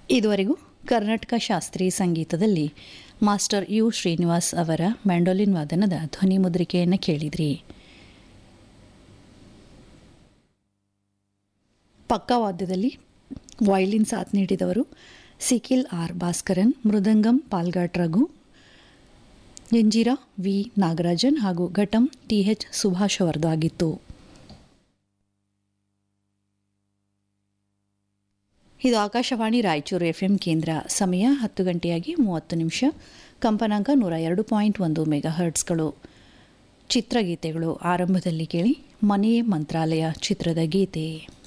ಇದುವರೆಗೂ ಕರ್ನಾಟಕ ಶಾಸ್ತ್ರೀಯ ಸಂಗೀತದಲ್ಲಿ ಮಾಸ್ಟರ್ ಯು ಶ್ರೀನಿವಾಸ್ ಅವರ ಮ್ಯಾಂಡೋಲಿನ್ ವಾದನದ ಧ್ವನಿ ಮುದ್ರಿಕೆಯನ್ನು ಕೇಳಿದ್ರಿ ಪಕ್ಕವಾದ್ಯದಲ್ಲಿ ವಯಲಿನ್ ಸಾಥ್ ನೀಡಿದವರು ಸಿಕಿಲ್ ಆರ್ ಭಾಸ್ಕರನ್ ಮೃದಂಗಂ ಪಾಲ್ಗಾಟ್ ರಘು ಎಂಜಿರಾ ವಿ ನಾಗರಾಜನ್ ಹಾಗೂ ಘಟಂ ಟಿ ಎಚ್ ಸುಭಾಷ್ ಅವರದು ಆಗಿತ್ತು ಇದು ಆಕಾಶವಾಣಿ ರಾಯಚೂರು ಎಫ್ ಎಂ ಕೇಂದ್ರ ಸಮಯ ಹತ್ತು ಗಂಟೆಯಾಗಿ ಮೂವತ್ತು ನಿಮಿಷ ಕಂಪನಾಂಕ ನೂರ ಎರಡು ಪಾಯಿಂಟ್ ಒಂದು ಮೆಗಾ ಹರ್ಟ್ಸ್ಗಳು ಚಿತ್ರಗೀತೆಗಳು ಆರಂಭದಲ್ಲಿ ಕೇಳಿ ಮನೆಯೇ ಮಂತ್ರಾಲಯ ಚಿತ್ರದ ಗೀತೆ